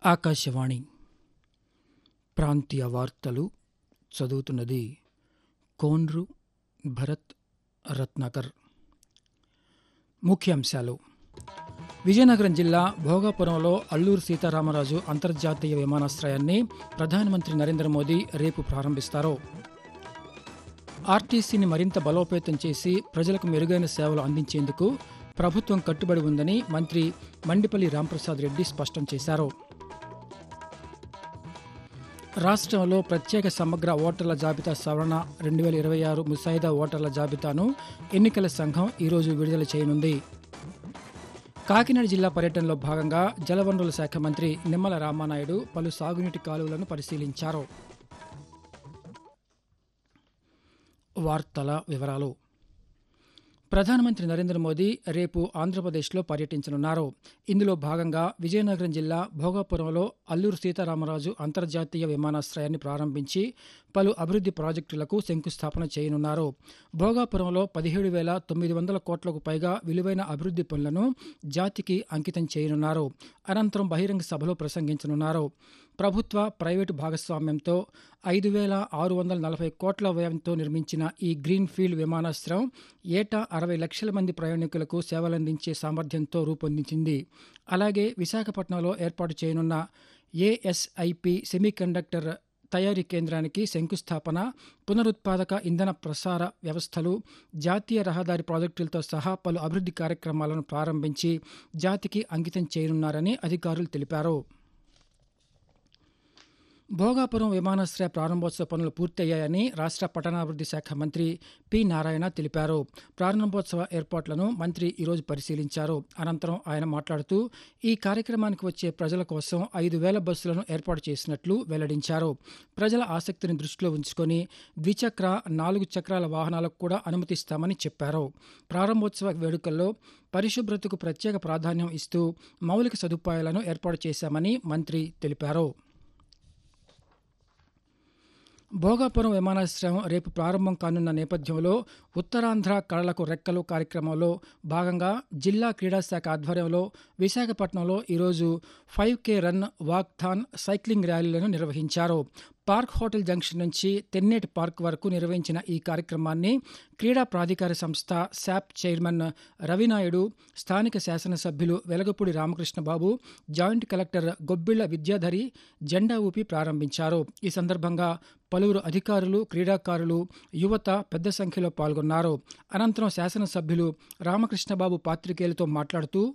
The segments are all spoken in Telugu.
ఆకాశవాణి ప్రాంతీయ వార్తలు చదువుతున్నది కోన్రు భరత్ రత్నాకర్ ముఖ్యాంశాలు విజయనగరం జిల్లా భోగాపురంలో అల్లూరు సీతారామరాజు అంతర్జాతీయ విమానాశ్రయాన్ని ప్రధానమంత్రి నరేంద్ర మోదీ రేపు ప్రారంభిస్తారు ఆర్టీసీని మరింత బలోపేతం చేసి ప్రజలకు మెరుగైన సేవలు అందించేందుకు ప్రభుత్వం కట్టుబడి ఉందని మంత్రి మండిపల్లి రాంప్రసాద్ రెడ్డి స్పష్టం చేశారు రాష్ట్రంలో ప్రత్యేక సమగ్ర ఓటర్ల జాబితా సవరణ రెండు వేల ఇరవై ఆరు ముసాయిదా ఓటర్ల జాబితాను ఎన్నికల సంఘం ఈరోజు విడుదల చేయనుంది కాకినాడ జిల్లా పర్యటనలో భాగంగా జలవనరుల శాఖ మంత్రి నిమ్మల రామానాయుడు పలు సాగునీటి కాలువలను పరిశీలించారు వార్తల వివరాలు ప్రధానమంత్రి నరేంద్ర మోదీ రేపు ఆంధ్రప్రదేశ్లో పర్యటించనున్నారు ఇందులో భాగంగా విజయనగరం జిల్లా భోగాపురంలో అల్లూరు సీతారామరాజు అంతర్జాతీయ విమానాశ్రయాన్ని ప్రారంభించి పలు అభివృద్ధి ప్రాజెక్టులకు శంకుస్థాపన చేయనున్నారు భోగాపురంలో పదిహేడు వేల తొమ్మిది వందల కోట్లకు పైగా విలువైన అభివృద్ధి పనులను జాతికి అంకితం చేయనున్నారు అనంతరం బహిరంగ సభలో ప్రసంగించనున్నారు ప్రభుత్వ ప్రైవేటు భాగస్వామ్యంతో ఐదు వేల ఆరు వందల నలభై కోట్ల వ్యయంతో నిర్మించిన ఈ గ్రీన్ ఫీల్డ్ విమానాశ్రయం ఏటా అరవై లక్షల మంది ప్రయాణికులకు సేవలందించే సామర్థ్యంతో రూపొందించింది అలాగే విశాఖపట్నంలో ఏర్పాటు చేయనున్న ఏఎస్ఐపి సెమీకండక్టర్ తయారీ కేంద్రానికి శంకుస్థాపన పునరుత్పాదక ఇంధన ప్రసార వ్యవస్థలు జాతీయ రహదారి ప్రాజెక్టులతో సహా పలు అభివృద్ధి కార్యక్రమాలను ప్రారంభించి జాతికి అంకితం చేయనున్నారని అధికారులు తెలిపారు భోగాపురం విమానాశ్రయ ప్రారంభోత్సవ పనులు పూర్తయ్యాయని రాష్ట్ర పట్టణాభివృద్ధి శాఖ మంత్రి పి నారాయణ తెలిపారు ప్రారంభోత్సవ ఏర్పాట్లను మంత్రి ఈరోజు పరిశీలించారు అనంతరం ఆయన మాట్లాడుతూ ఈ కార్యక్రమానికి వచ్చే ప్రజల కోసం ఐదు వేల బస్సులను ఏర్పాటు చేసినట్లు వెల్లడించారు ప్రజల ఆసక్తిని దృష్టిలో ఉంచుకొని ద్విచక్ర నాలుగు చక్రాల వాహనాలకు కూడా అనుమతిస్తామని చెప్పారు ప్రారంభోత్సవ వేడుకల్లో పరిశుభ్రతకు ప్రత్యేక ప్రాధాన్యం ఇస్తూ మౌలిక సదుపాయాలను ఏర్పాటు చేశామని మంత్రి తెలిపారు భోగాపురం విమానాశ్రయం రేపు ప్రారంభం కానున్న నేపథ్యంలో ఉత్తరాంధ్ర కళలకు రెక్కలు కార్యక్రమంలో భాగంగా జిల్లా క్రీడాశాఖ ఆధ్వర్యంలో విశాఖపట్నంలో ఈరోజు five K run walkathon cycling ర్యాలీలను నిర్వహించారు పార్క్ హోటల్ జంక్షన్ నుంచి తెన్నేటి పార్క్ వరకు నిర్వహించిన ఈ కార్యక్రమాన్ని క్రీడా ప్రాధికార సంస్థ శాప్ చైర్మన్ రవినాయుడు స్థానిక శాసనసభ్యులు వెలగపూడి రామకృష్ణబాబు జాయింట్ కలెక్టర్ గొబ్బిళ్ల విద్యాధరి జెండా ఊపి ప్రారంభించారు ఈ సందర్భంగా పలువురు అధికారులు క్రీడాకారులు యువత పెద్ద సంఖ్యలో పాల్గొన్నారు అనంతరం శాసనసభ్యులు రామకృష్ణబాబు పాత్రికేయులతో మాట్లాడుతూ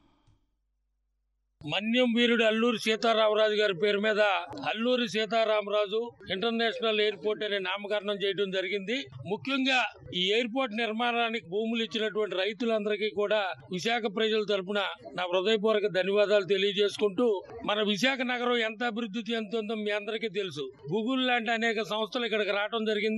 మన్యం వీరుడు అల్లూరి సీతారామరాజు గారి పేరు మీద అల్లూరి సీతారామరాజు ఇంటర్నేషనల్ ఎయిర్పోర్ట్ అనే నామకరణం చేయడం జరిగింది ముఖ్యంగా ఈ ఎయిర్పోర్ట్ నిర్మాణానికి భూములు ఇచ్చినటువంటి రైతులందరికీ కూడా విశాఖ ప్రజల తరపున నా హృదయపూర్వక ధన్యవాదాలు తెలియజేసుకుంటూ మన విశాఖ నగరం ఎంత అభివృద్ధి చెందుతుందో మీ అందరికీ తెలుసు గూగుల్ లాంటి అనేక సంస్థలు ఇక్కడికి రావడం జరిగింది